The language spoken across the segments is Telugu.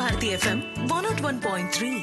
Bharati FM one naught one point three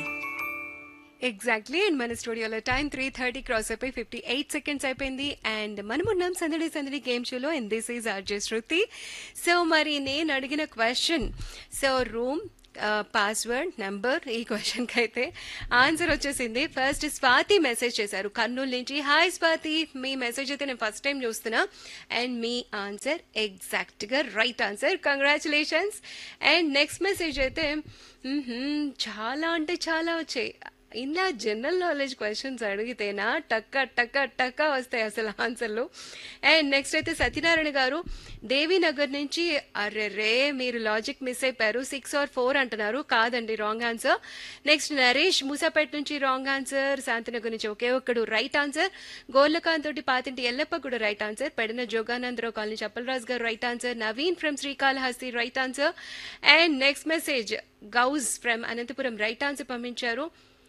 exactly and మన స్టూడియోలో టైం త్రీ థర్టీ క్రాస్ అయిపోయి ఫిఫ్టీ ఎయిట్ సెకండ్స్ అయిపోయింది అండ్ మనమున్నాం సందడి సందడి గేమ్ షోలో and this is RJ Shruti so మరి నేను అడిగిన question so room password number ఈ క్వశ్చన్కి అయితే ఆన్సర్ వచ్చేసింది ఫస్ట్ స్వాతి మెసేజ్ చేశారు కర్నూలు నుంచి హాయ్ స్వాతి మీ మెసేజ్ అయితే నేను ఫస్ట్ టైం చూస్తున్నా అండ్ మీ ఆన్సర్ ఎగ్జాక్ట్గా right answer congratulations and next message అయితే మ్మ్హ్మ్, చాలా అంటే చాలా వచ్చాయి ఇలా జనరల్ నాలెడ్జ్ క్వశ్చన్స్ అడిగితేనా టక్క టక్క టక్క వస్తాయి అసలు ఆన్సర్లు అండ్ నెక్స్ట్ అయితే సత్యనారాయణ గారు దేవీనగర్ నుంచి అర్రెరే మీరు లాజిక్ మిస్ అయిపోయారు సిక్స్ ఆర్ ఫోర్ అంటున్నారు కాదండి wrong answer next Naresh Moosapet నుంచి రాంగ్ ఆన్సర్ శాంతినగర్ నుంచి ఒకే ఒక్కడు రైట్ ఆన్సర్ గోర్లకాంత్ తోటి పాతింటి ఎల్లప్ప కూడా right answer Pedana Joganandarao colony చప్పలరాజు garu right answer Naveen from Srikalahasti right answer and next message గౌజ్ ఫ్రమ్ అనంతపురం రైట్ ఆన్సర్ పంపించారు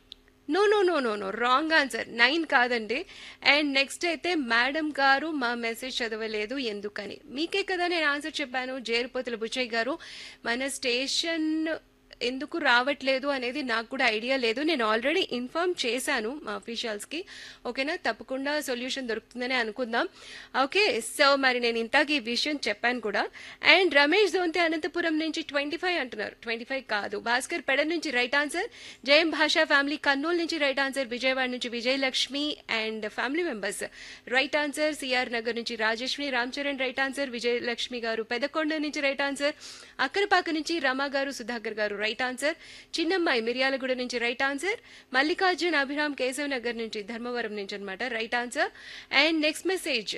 no no no no no wrong answer nine కాదండి అండ్ నెక్స్ట్ అయితే మేడం గారు మా మెసేజ్ చదవలేదు ఎందుకని మీకే కదా నేను ఆన్సర్ చెప్పాను జేరుపోతుల బుచ్చయ్య గారు మన స్టేషన్ ఎందుకు రావట్లేదు అనేది నాకు కూడా ఐడియా లేదు నేను ఆల్రెడీ ఇన్ఫార్మ్ చేశాను మా అఫీషియల్స్కి ఓకేనా తప్పకుండా సొల్యూషన్ దొరుకుతుందని అనుకుందాం ఓకే సో మరి నేను ఇంతకీ ఈ విషయం చెప్పాను కూడా అండ్ రమేష్ దోంతే అనంతపురం నుంచి ట్వంటీ ఫైవ్ అంటున్నారు ట్వంటీ ఫైవ్ కాదు భాస్కర్ పెడ నుంచి రైట్ ఆన్సర్ జయం భాషా ఫ్యామిలీ కర్నూలు నుంచి రైట్ ఆన్సర్ విజయవాడ నుంచి Vijayalakshmi and family members right answer CR Nagar నుంచి రాజేశ్వరి రామ్ చరణ్ రైట్ ఆన్సర్ విజయలక్ష్మి గారు పెదకొండ నుంచి రైట్ ఆన్సర్ అక్కరపాక నుంచి రమా గారు సుధాకర్ గారు రైట్ ఆన్సర్ చిన్నమ్మాయి మిర్యాలగూడ నుంచి రైట్ ఆన్సర్ మల్లికార్జున్ అభిరామ్ కేశవ్ నగర్ నుంచి ధర్మవరం నుంచి అనమాట right answer and next message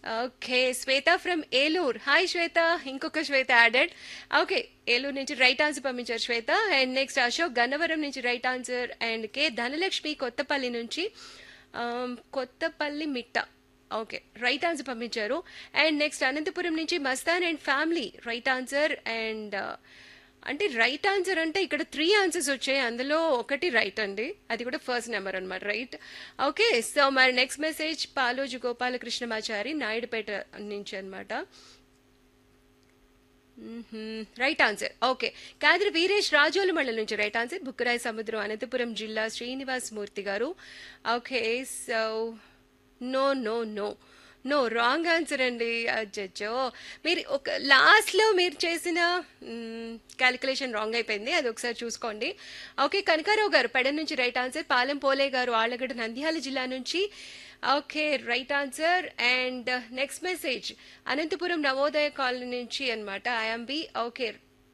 okay Shweta from Eluru hi Shweta ఇంకొక శ్వేత యాడెడ్ ఓకే ఏలూరు నుంచి రైట్ ఆన్సర్ పంపించారు శ్వేత అండ్ నెక్స్ట్ అశోక్ గన్నవరం నుంచి right answer and K Dhanalakshmi Kothapalli నుంచి um, Kothapalli Mitta okay right answer పంపించారు అండ్ నెక్స్ట్ అనంతపురం నుంచి Mastan and family right answer and అంటే రైట్ ఆన్సర్ అంటే ఇక్కడ త్రీ ఆన్సర్స్ వచ్చాయి అందులో ఒకటి రైట్ అండి అది కూడా ఫస్ట్ నెంబర్ అనమాట రైట్ ఓకే సో మరి నెక్స్ట్ మెసేజ్ పాలోజు గోపాలకృష్ణమాచారి నాయుడుపేట నుంచి అనమాట right answer okay Kadri Veeresh Razole మండలం నుంచి రైట్ ఆన్సర్ బుక్కరాయ సముద్రం అనంతపురం జిల్లా Srinivas Murthy garu okay so no no no no wrong answer అండి అజ్జో మీరు ఒక లాస్ట్లో మీరు చేసిన క్యాలిక్యులేషన్ రాంగ్ అయిపోయింది అది ఒకసారి చూసుకోండి ఓకే కనకారావు గారు పెడ నుంచి రైట్ ఆన్సర్ పాలెం పోలే గారు ఆళ్ళగడ్డ నంద్యాల జిల్లా నుంచి okay right answer and next message Anantapur Navodaya colony నుంచి అనమాట ఐఎంబి ఓకే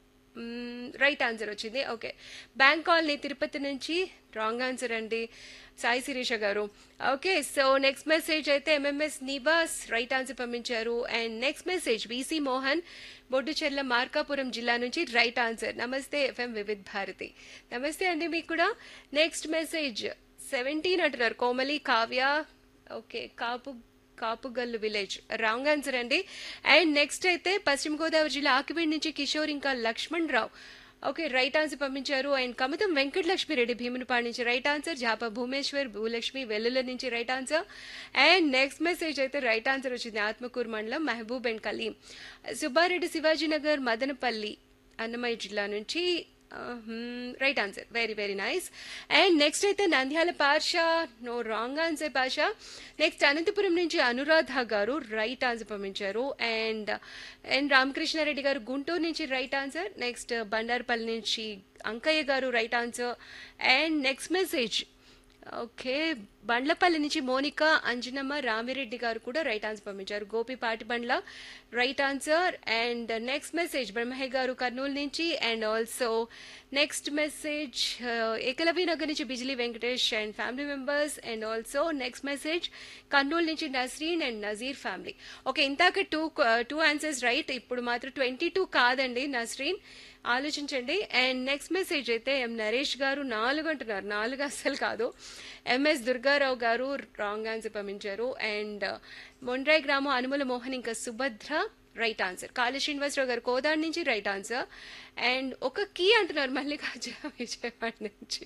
రైట్ ఆన్సర్ వచ్చింది ఓకే బ్యాంక్ కాలనీ తిరుపతి నుంచి రాంగ్ ఆన్సర్ అండి Sai Sirisha garu okay so next message అయితే ఎంఎంఎస్ నివాస్ రైట్ ఆన్సర్ పంపించారు and next message VC Mohan Boddicherla Markapuram జిల్లా నుంచి రైట్ ఆన్సర్ నమస్తే ఎఫ్ఎం వివిధ్ భారతి నమస్తే అండి మీకు కూడా నెక్స్ట్ మెసేజ్ సెవెంటీన్ అంటున్నారు Komali Kavya okay Kapu Kapugallu village wrong answer అండి అండ్ నెక్స్ట్ అయితే పశ్చిమ గోదావరి జిల్లా ఆకివీడ్ నుంచి కిషోర్ ఇంకా Lakshman Rao okay right answer పంపించారు అండ్ కమతం వెంకటలక్ష్మి రెడ్డి భీమునిపాడు నుంచి రైట్ ఆన్సర్ జాప భూమేశ్వర్ భూలక్ష్మి వెల్లుల నుంచి right answer and next message అయితే రైట్ ఆన్సర్ వచ్చింది ఆత్మకూరు మండలం మహబూబ్ అండ్ కలీం సుబ్బారెడ్డి శివాజీనగర్ మదనపల్లి అన్నమయ్య జిల్లా నుంచి right answer very very nice and next అయితే Nandyal Pasha no wrong answer Pasha next Anantapur నుంచి అనురాధ గారు రైట్ ఆన్సర్ పంపించారు అండ్ అండ్ రామకృష్ణారెడ్డి గారు గుంటూరు నుంచి రైట్ ఆన్సర్ నెక్స్ట్ బండారుపల్లి నుంచి Ankaiah garu right answer and next message okay Bandlapalli నుంచి మోనిక అంజనమ్మ రామిరెడ్డి గారు కూడా రైట్ ఆన్సర్ పంపించారు Gopi Patibandla right answer and next message Brahmaiah garu Kurnool నుంచి and also next message Ekalavya Nagar నుంచి Bijili Venkatesh and family members and also next message Kurnool నుంచి Nasreen and Nazeer family okay ఇంతాక టూ టూ ఆన్సర్స్ రైట్ ఇప్పుడు మాత్రం ట్వంటీ టూ కాదండి నస్రీన్ ఆలోచించండి అండ్ నెక్స్ట్ మెసేజ్ అయితే ఎం నరేష్ గారు నాలుగు అంటున్నారు నాలుగు అస్సలు కాదు MS Durgarao garu wrong answer పంపించారు అండ్ మొండ్రాయ్ గ్రామం అనుమల మోహన్ ఇంకా సుభద్ర రైట్ ఆన్సర్ కాళీ శ్రీనివాసరావు గారు కోదాడ్ నుంచి రైట్ ఆన్సర్ అండ్ ఒక కీ అంటున్నారు మల్లికార్జున విజయవాడ నుంచి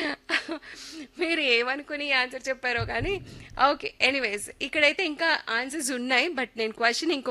మీరు ఏమనుకుని ఆన్సర్ చెప్పారో కానీ ఓకే ఎనీవేస్ ఇక్కడైతే ఇంకా ఆన్సర్స్ ఉన్నాయి బట్ నేను క్వశ్చన్ ఇంకో